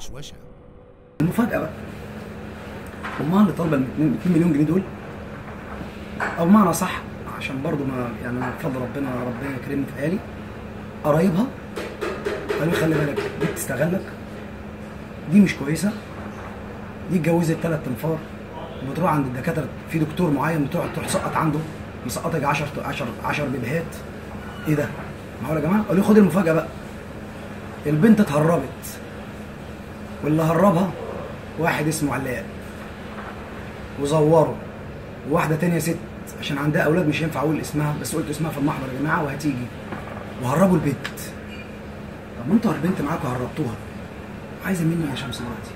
وشوشة المفاجأة بقى امها اللي طالبة ال 2 مليون جنيه دول او بمعنى صح عشان برضو ما يعني أنا بفضل ربنا ربنا يكرمني في عيالي قرايبها قالوا لي خلي بالك دي بتستغلك دي مش كويسة دي اتجوزت ثلاث انفار وبتروح عند الدكاترة في دكتور معين بتروح تروح تسقط عنده مسقطك 10 10 10 بيبيهات ايه ده؟ معقول يا جماعة؟ قالوا لي خد المفاجأة بقى البنت اتهربت واللي هربها واحد اسمه علاء وزوره وواحده تانية ست عشان عندها اولاد مش ينفع اقول اسمها بس قلت اسمها في المحضر يا جماعه وهتيجي وهربوا البنت طب ما انتوا البنت معاكم هربتوها عايزه مني يا شمس دلوقتي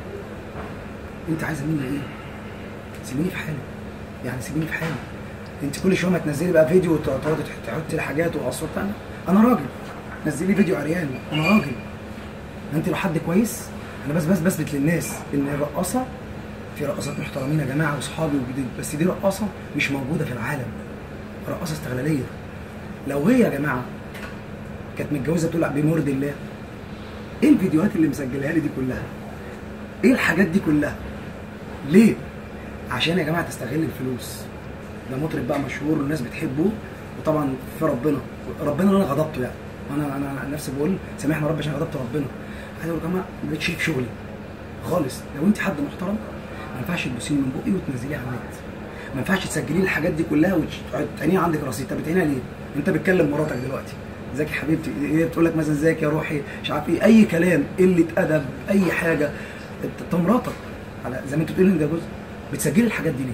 انت عايزه مني ايه سيبيني في حالي يعني سيبيني في حالي انت كل شويه ما تنزلي بقى فيديو وتقعدي تحطي لي حاجات واصوات انا انا راجل نزلي فيديو عريان انا راجل انت لو حد كويس انا بس بس بثبت للناس ان الرقاصه في رقاصات محترمين يا جماعه واصحابي وجديد بس دي رقاصه مش موجوده في العالم رقاصه استغلاليه لو هي يا جماعه كانت متجوزه بتقول بمرض الله ايه الفيديوهات اللي مسجلها لي دي كلها ايه الحاجات دي كلها ليه عشان يا جماعه تستغل الفلوس ده مطرب بقى مشهور والناس بتحبه وطبعا في ربنا ربنا اللي انا غضبته يعني انا انا عن نفسي بقول سامحنا رب عشان غضبت ربنا عايز اقول يا جماعه ما بقتش شايف شغلي خالص لو انت حد محترم ما ينفعش تبصيني من بقي وتنزليها على النت ما ينفعش تسجلي لي الحاجات دي كلها وتعينيها عندك رصيد طب بتعينيها ليه؟ انت بتكلم مراتك دلوقتي ازيك يا حبيبتي ايه بتقول لك مثلا ازيك يا روحي مش عارف ايه اي كلام قله ادب اي حاجه انت مراتك على زي ما انت بتقولي ده جزء بتسجلي الحاجات دي ليه؟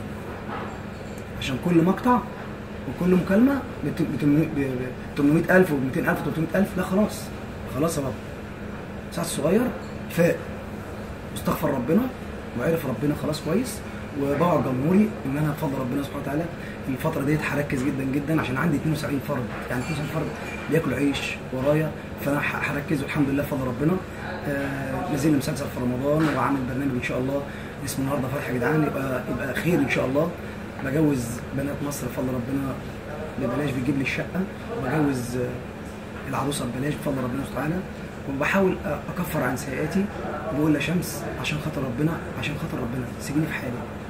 عشان كل مقطع وكل مكالمه ب 800000 و 200000 و 300000 لا خلاص خلاص يا بابا سعد الصغير فاق واستغفر ربنا وعرف ربنا خلاص كويس وبوع جمهوري ان انا بفضل ربنا سبحانه وتعالى الفتره ديت هركز جدا جدا عشان عندي 72 فرد يعني 72 فرد بياكلوا عيش ورايا فانا هركز والحمد لله بفضل ربنا آه نزل مسلسل في رمضان وعامل برنامج ان شاء الله اسمه النهارده فرح يا جدعان يبقى يبقى خير ان شاء الله بجوز بنات مصر بفضل ربنا ببلاش بيجيب لي الشقه وبجوز العروسه ببلاش بفضل ربنا سبحانه وتعالى وبحاول اكفر عن سيئاتي وبقول يا شمس عشان خاطر ربنا عشان خاطر ربنا سيبيني في حالي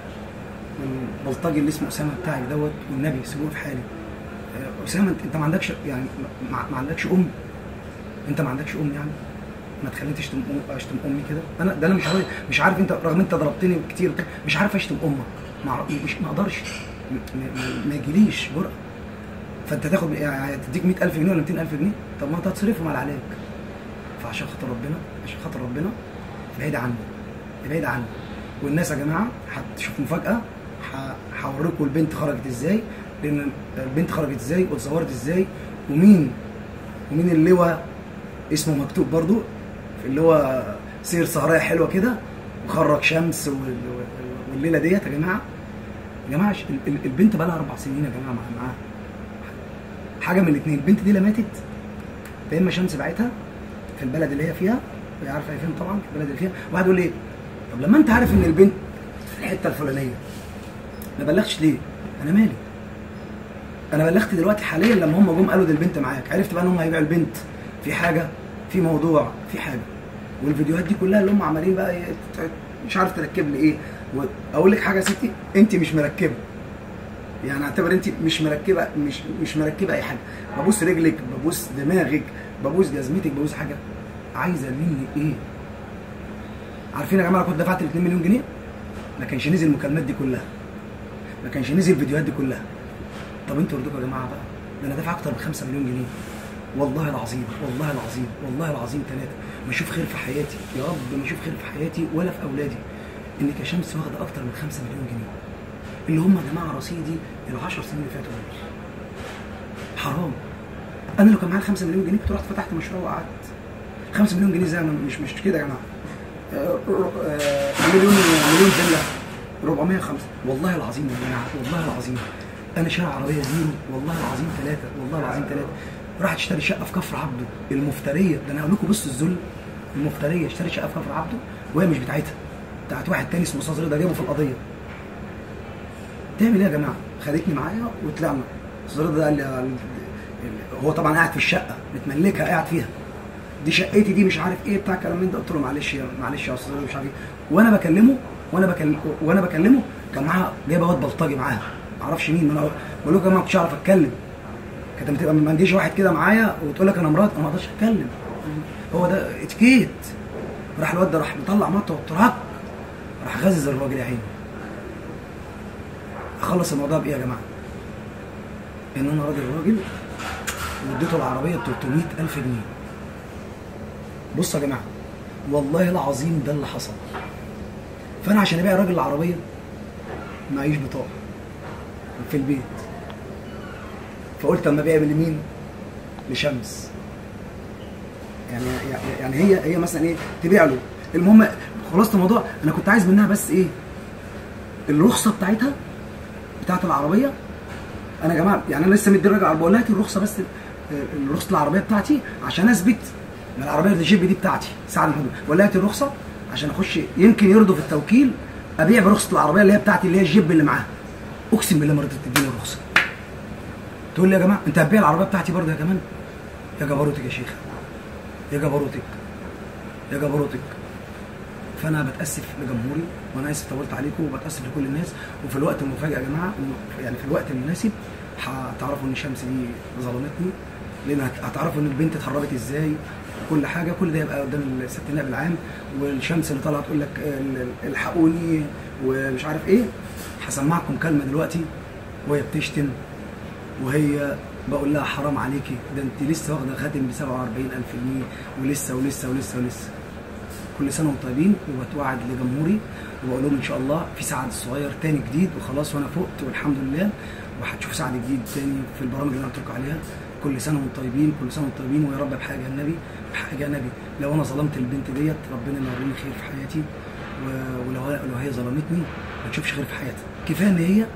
البلطجي اللي اسمه اسامه بتاعك دوت والنبي سيبوني في حالي اسامه انت, انت ما عندكش يعني ما, ما عندكش ام انت ما عندكش ام يعني ما تخليني تشتم اشتم امي كده انا ده انا مش عارف مش عارف انت رغم انت ضربتني كتير مش عارف اشتم امك ما مش ما اقدرش ما يجيليش جرأه فانت تاخد يعني تديك 100000 جنيه ولا 200000 جنيه طب ما انت هتصرفهم على العلاج فعشان خاطر ربنا عشان خاطر ربنا ابعد عني ابعد عني والناس يا جماعه هتشوف مفاجاه هوريكم البنت خرجت ازاي لان البنت خرجت ازاي واتصورت ازاي ومين ومين اللواء اسمه مكتوب برضو اللي هو سير سهرايه حلوه كده وخرج شمس والليله ديت يا جماعه يا جماعه البنت بقى لها اربع سنين يا جماعه معاها حاجه من الاثنين البنت دي لا ماتت يا اما شمس بعتها في البلد اللي هي فيها وهي عارفه هي فين طبعا في البلد اللي فيها واحد يقول لي طب لما انت عارف ان البنت في الحته الفلانيه ما بلغتش ليه؟ انا مالي؟ انا بلغت دلوقتي حاليا لما هم جم قالوا دي البنت معاك عرفت بقى ان هم هيبيعوا البنت في حاجه في موضوع في حاجه والفيديوهات دي كلها اللي هم عمالين بقى مش عارف تركب لي ايه واقول لك حاجه يا ستي انت مش مركبه يعني اعتبر انت مش مركبه مش مش مركبه اي حاجه ببوس رجلك ببوس دماغك ببوس جزمتك ببوس حاجه عايزه مني ايه؟ عارفين يا جماعه كنت دفعت ال 2 مليون جنيه ما كانش نزل المكالمات دي كلها ما كانش نزل الفيديوهات دي كلها طب انتوا ردكم يا جماعه بقى ده انا دافع اكتر من 5 مليون جنيه والله العظيم والله العظيم والله العظيم ثلاثه ما اشوف خير في حياتي يا رب ما اشوف خير في حياتي ولا في اولادي انك يا شمس واخده اكتر من 5 مليون جنيه اللي هم يا جماعه رصيدي ال 10 سنين اللي فاتوا دول حرام انا لو كان معايا 5 مليون جنيه كنت رحت فتحت مشروع وقعدت 5 مليون جنيه زي ما مش مش كده يا جماعه مليون مليون فيلا 405 والله العظيم يا جماعه والله العظيم انا شارع عربيه زيرو والله العظيم ثلاثه والله العظيم ثلاثه راح اشتري شقه في كفر عبده المفتريه ده انا هقول لكم بصوا الذل المفتريه اشتري شقه في كفر عبده وهي مش بتاعتها بتاعت واحد تاني اسمه استاذ رضا جابه في القضيه تعمل ايه يا جماعه؟ خدتني معايا وطلعنا استاذ رضا قال لي هو طبعا قاعد في الشقه متملكها قاعد فيها دي شقتي دي مش عارف ايه بتاع الكلام من ده قلت له معلش يا معلش يا استاذ مش عارف ايه وانا بكلمه وانا بكلم وانا بكلمه كان معاها جايبه واد بلطجي معاها معرفش مين ما انا بقول له يا جماعه ما كنتش اعرف اتكلم كانت لما تبقى ما عنديش واحد كده معايا وتقول لك انا مرات انا ما اقدرش اتكلم هو ده اتيكيت راح الواد ده راح مطلع مطوه وترهق راح غزز الراجل يا عيني اخلص الموضوع بايه يا جماعه؟ ان انا راجل راجل واديته العربيه ب 300000 جنيه بصوا يا جماعه والله العظيم ده اللي حصل فانا عشان ابيع الراجل العربيه معيش بطاقه في البيت فقلت اما ابيع لمين؟ لشمس يعني يعني هي هي مثلا ايه تبيع له المهم خلاصه الموضوع انا كنت عايز منها بس ايه الرخصه بتاعتها بتاعت العربيه انا يا جماعه يعني انا لسه مدي الراجل عربيه بقول لها هاتي الرخصه بس آه، رخصه العربيه بتاعتي عشان اثبت ان العربيه الجيب دي بتاعتي سعد الحدود بقول لها هاتي الرخصه عشان اخش يمكن يرضوا في التوكيل ابيع برخصه العربيه اللي هي بتاعتي اللي هي الجيب اللي معاها اقسم بالله ما رضت تديني الرخصه تقول لي يا جماعه انت هتبيع العربيه بتاعتي برضه يا كمان يا جبروتك يا شيخ يا جبروتك يا جبروتك فانا بتاسف لجمهوري وانا اسف طولت عليكم وبتاسف لكل الناس وفي الوقت المفاجئ يا جماعه يعني في الوقت المناسب هتعرفوا ان شمس دي ظلمتني لان هت- هتعرفوا ان البنت اتهربت ازاي وكل حاجه كل ده يبقى قدام الست النائب العام والشمس اللي طالعه تقول لك ال- ال- الحقوني ومش عارف ايه هسمعكم كلمه دلوقتي وهي بتشتم وهي بقول لها حرام عليكي ده انت لسه واخده خاتم ب 47000 جنيه ولسه ولسه ولسه ولسه كل سنه وانتم طيبين وبتوعد لجمهوري وبقول لهم ان شاء الله في سعد الصغير تاني جديد وخلاص وانا فقت والحمد لله وهتشوف سعد جديد تاني في البرامج اللي انا قلت لكم عليها كل سنه وانتم طيبين كل سنه وانتم طيبين ويا رب بحاجه يا النبي بحاجه يا النبي لو انا ظلمت البنت ديت ربنا يوريني خير في حياتي و- ولو هي- لو هي ظلمتني ما تشوفش خير في حياتي كفايه ان هي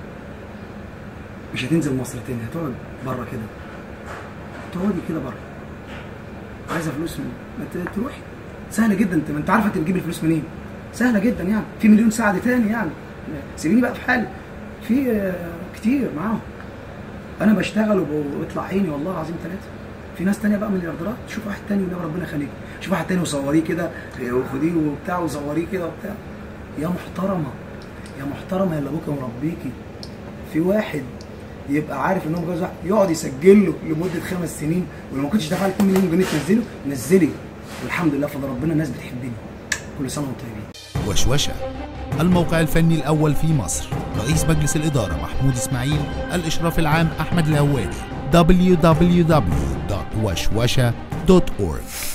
مش هتنزل مصر تاني هتقعد بره كده تقعدي كده بره عايزه فلوس من ما ت- تروحي سهله جدا انت ما انت عارفه انت بتجيب الفلوس منين سهله جدا يعني في مليون سعد تاني يعني سيبيني بقى في حالي في آه، كتير معاهم انا بشتغل وبيطلع عيني والله العظيم ثلاثه في ناس تانية بقى مليارديرات شوف واحد تاني والنبي ربنا يخليك شوف واحد تاني وصوريه كده آه، وخديه وبتاع وصوريه كده وبتاع يا محترمه يا محترمه يا اللي ابوك مربيكي في واحد يبقى عارف ان هو متجوز واحد يقعد يسجل له لمده خمس سنين ولو ما كنتش دافع له 2 مليون جنيه تنزله نزلي والحمد لله فضل ربنا الناس بتحبني كل سنه وانتم طيبين وشوشة الموقع الفني الأول في مصر رئيس مجلس الإدارة محمود إسماعيل الإشراف العام أحمد الهوادي www.وشوشة.org